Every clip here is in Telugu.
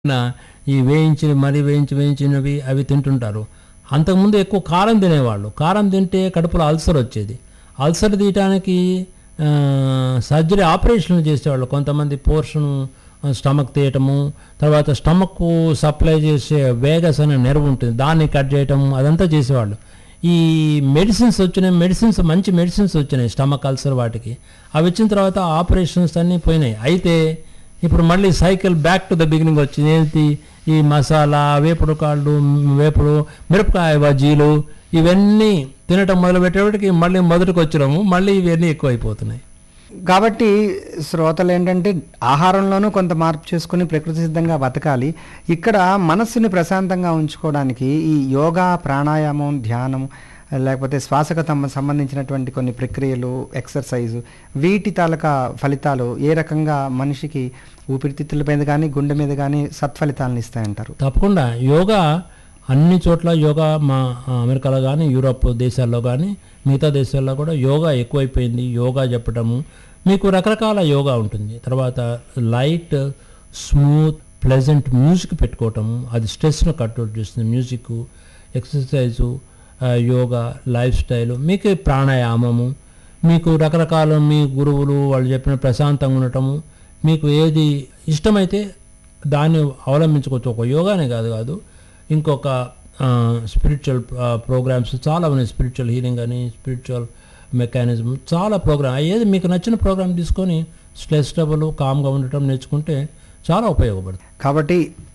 నా ఈ వేయించి మరీ వేయించి వేయించినవి అవి తింటుంటారు అంతకుముందు ఎక్కువ కారం తినేవాళ్ళు కారం తింటే కడుపులో అల్సర్ వచ్చేది అల్సర్ తీయటానికి ఆ, సర్జరీ ఆపరేషన్లు చేసేవాళ్ళు కొంతమంది పోర్షన్ స్టమక్ తీయటము తర్వాత స్టమక్ సప్లై చేసే వేగస్ అనే నెర్వ్ ఉంటుంది దాన్ని కట్ చేయటం అదంతా చేసేవాళ్ళు ఈ మెడిసిన్స్ వచ్చినాయి మెడిసిన్స్ మంచి మెడిసిన్స్ వచ్చినాయి స్టమక్ అల్సర్ వాటికి అవి వచ్చిన తర్వాత ఆపరేషన్స్ అన్నీ పోయినాయి అయితే ఇప్పుడు మళ్ళీ cycle back to the beginning వచ్చింది ఏంటి ఈ మసాలా వేపుడు కాళ్ళు వేపుడు మిరపకాయ బజ్జీలు ఇవన్నీ తినటం మొదలు పెట్టేవాటికి మళ్ళీ మొదటికి వచ్చినాము మళ్ళీ ఇవన్నీ ఎక్కువైపోతున్నాయి కాబట్టి శ్రోతలు ఏంటంటే ఆహారంలోనూ కొంత మార్పు చేసుకుని ప్రకృతి సిద్ధంగా బతకాలి ఇక్కడ మనస్సుని ప్రశాంతంగా ఉంచుకోవడానికి ఈ యోగా ప్రాణాయామం ధ్యానం లేకపోతే శ్వాసకు తమ సంబంధించినటువంటి కొన్ని ప్రక్రియలు ఎక్సర్సైజు వీటి తాలూకా ఫలితాలు ఏ రకంగా మనిషికి ఊపిరితిత్తుల మీద కానీ గుండె మీద కానీ సత్ఫలితాలను ఇస్తాయంటారు తప్పకుండా యోగా అన్ని చోట్ల యోగా మా అమెరికాలో కానీ యూరోప్ దేశాల్లో కానీ మిగతా దేశాల్లో కూడా యోగా ఎక్కువైపోయింది యోగా చెప్పటము మీకు రకరకాల యోగా ఉంటుంది తర్వాత లైట్ స్మూత్ ప్లెజెంట్ మ్యూజిక్ పెట్టుకోవటము అది స్ట్రెస్ను కంట్రోల్ చేస్తుంది మ్యూజిక్ ఎక్సర్సైజు ఆ, యోగా లైఫ్ స్టైల్ మీకు ప్రాణాయామము మీకు రకరకాల మీ గురువులు వాళ్ళు చెప్పిన ప్రశాంతంగా ఉండటము మీకు ఏది ఇష్టమైతే దాన్ని అవలంబించుకోవచ్చు ఒక యోగానే కాదు కాదు ఇంకొక స్పిరిచువల్ ప్రోగ్రామ్స్ చాలా ఉన్నాయి స్పిరిచువల్ హీలింగ్ అని స్పిరిచువల్ మెకానిజం చాలా ప్రోగ్రామ్ ఏది మీకు నచ్చిన ప్రోగ్రామ్ తీసుకొని స్ట్రెస్ డబుల్ కామ్గా ఉండటం నేర్చుకుంటే చాలా ఉపయోగపడుతుంది కాబట్టి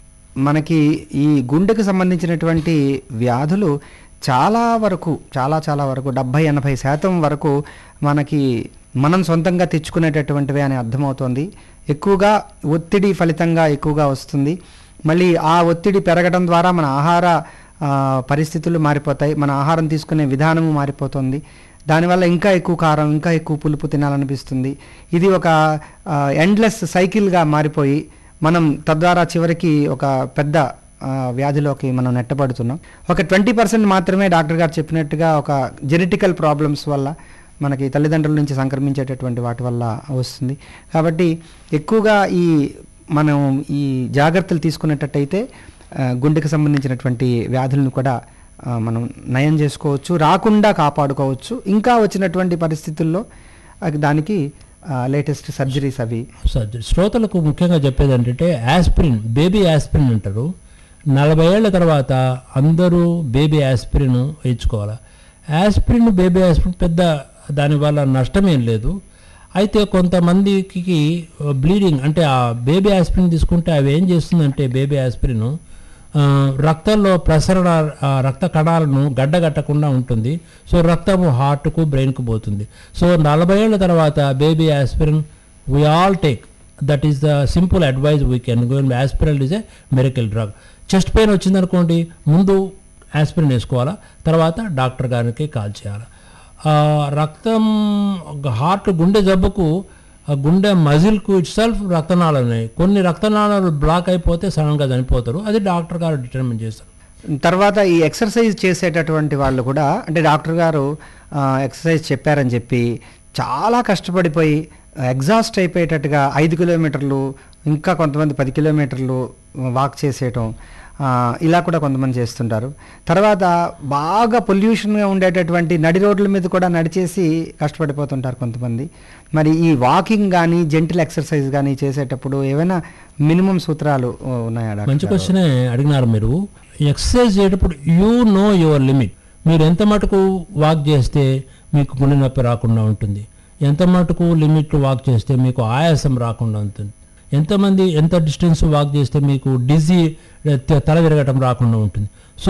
మనకి ఈ గుండెకు సంబంధించినటువంటి వ్యాధులు చాలా వరకు చాలా చాలా వరకు డెబ్భై ఎనభై శాతం వరకు మనకి మనం సొంతంగా తెచ్చుకునేటటువంటివే అని అర్థమవుతోంది ఎక్కువగా ఒత్తిడి ఫలితంగా ఎక్కువగా వస్తుంది మళ్ళీ ఆ ఒత్తిడి పెరగడం ద్వారా మన ఆహార ఆ, పరిస్థితులు మారిపోతాయి మన ఆహారం తీసుకునే విధానము మారిపోతుంది దానివల్ల ఇంకా ఎక్కువ కారం ఇంకా ఎక్కువ పులుపు తినాలనిపిస్తుంది ఇది ఒక ఎండ్లెస్ సైకిల్గా మారిపోయి మనం తద్వారా చివరికి ఒక పెద్ద ఆ, వ్యాధిలోకి మనం నెట్టబడుతున్నాం ఒక ట్వంటీ పర్సెంట్ మాత్రమే డాక్టర్ గారు చెప్పినట్టుగా ఒక జెనెటికల్ ప్రాబ్లమ్స్ వల్ల మనకి తల్లిదండ్రుల నుంచి సంక్రమించేటటువంటి వాటి వల్ల వస్తుంది కాబట్టి ఎక్కువగా ఈ మనం ఈ జాగ్రత్తలు తీసుకునేటట్టయితే ఆ, గుండెకు సంబంధించినటువంటి వ్యాధులను కూడా ఆ, మనం నయం చేసుకోవచ్చు రాకుండా కాపాడుకోవచ్చు ఇంకా వచ్చినటువంటి పరిస్థితుల్లో అది దానికి లేటెస్ట్ సర్జరీస్ అవి సర్జరీ శ్రోతలకు ముఖ్యంగా చెప్పేది ఏంటంటే యాస్పిరిన్ బేబీ యాస్పిరిన్ అంటారు నలభై ఏళ్ల తర్వాత అందరూ బేబీ యాస్పిరిన్ ఇచ్చుకోవాలి యాస్పిరిన్ బేబీ యాస్పిరిన్ పెద్ద దానివల్ల నష్టమేం లేదు అయితే కొంతమందికి బ్లీడింగ్ అంటే ఆ బేబీ యాస్పిరిన్ తీసుకుంటే అవి ఏం చేస్తుందంటే బేబీ యాస్పిరిన్ ఆ, రక్తంలో ప్రసరణ ఆ, రక్త కణాలను గడ్డగట్టకుండా ఉంటుంది సో రక్తము హార్ట్కు బ్రెయిన్కు పోతుంది సో నలభై ఏళ్ళ తర్వాత baby aspirin we all take that is the simple advice we can go aspirin is a medical drug chest pain వచ్చిందనుకోండి ముందు ఆస్పిరిన్ వేసుకోవాలా తర్వాత డాక్టర్ గారికి కాల్ చేయాలి ఆ, రక్తం హార్ట్ గుండె జబ్బుకు ఆ గుండె మజిల్కు ఇట్ సెల్ఫ్ రక్తనాళాలు ఉన్నాయి కొన్ని రక్తనాళాలు బ్లాక్ అయిపోతే సడన్గా చనిపోతారు అది డాక్టర్ గారు డిటర్మిన్ చేస్తారు తర్వాత ఈ ఎక్సర్సైజ్ చేసేటటువంటి వాళ్ళు కూడా అంటే డాక్టర్ గారు ఆ, ఎక్సర్సైజ్ చెప్పారని చెప్పి చాలా కష్టపడిపోయి ఎగ్జాస్ట్ అయిపోయేటట్టుగా ఐదు కిలోమీటర్లు ఇంకా కొంతమంది పది కిలోమీటర్లు వాక్ చేసేయటం ఆ, ఇలా కూడా కొంతమంది చేస్తుంటారు తర్వాత బాగా పొల్యూషన్గా ఉండేటటువంటి నడి రోడ్ల మీద కూడా నడిచేసి కష్టపడిపోతుంటారు కొంతమంది మరి ఈ వాకింగ్ కానీ జెంటిల్ ఎక్సర్సైజ్ కానీ చేసేటప్పుడు ఏమైనా మినిమం సూత్రాలు ఆ, ఉన్నాయా డాక్టర్ మంచి గారు? క్వశ్చనే అడిగినారు మీరు ఎక్సర్సైజ్ చేసేటప్పుడు యూ నో యువర్ లిమిట్ మీరు ఎంత మటుకు వాక్ చేస్తే మీకు గుండె నొప్పి రాకుండా ఉంటుంది ఎంత మటుకు లిమిట్ వాక్ చేస్తే మీకు ఆయాసం రాకుండా ఉంటుంది ఎంతమంది ఎంత డిస్టెన్స్ వాక్ చేస్తే మీకు డిజీ తల విరగటం రాకుండా ఉంటుంది so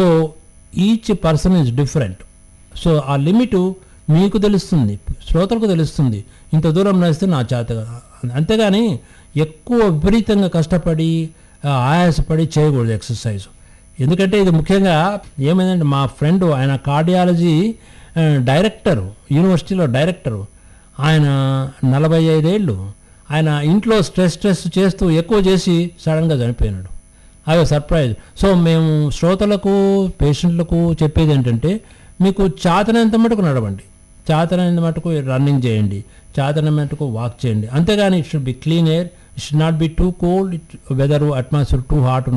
each person is different so ఆ లిమిట్ మీకు తెలుస్తుంది శ్రోతలకు తెలుస్తుంది ఇంత దూరం నడిస్తే నా చేత కాదు. అంతేగాని ఎక్కువ విపరీతంగా కష్టపడి ఆ, ఆయాసపడి చేయకూడదు ఎక్సర్సైజ్ ఎందుకంటే ఇది ముఖ్యంగా ఏమైందంటే మా ఫ్రెండ్ ఆయన కార్డియాలజీ డైరెక్టర్ యూనివర్సిటీలో డైరెక్టరు ఆయన నలభై ఐదేళ్ళు ఆయన ఇంట్లో స్ట్రెస్ స్ట్రెస్ చేస్తూ ఎక్కువ చేసి సడన్గా చనిపోయినాడు అదే సర్ప్రైజ్ సో మేము శ్రోతలకు పేషెంట్లకు చెప్పేది ఏంటంటే మీకు చాతనంత మటుకు నడవండి చాతనంత మటుకు రన్నింగ్ చేయండి చాతన మటుకు వాక్ చేయండి అంతేగాని it should be clean air it should not be too cold weather atmosphere too hot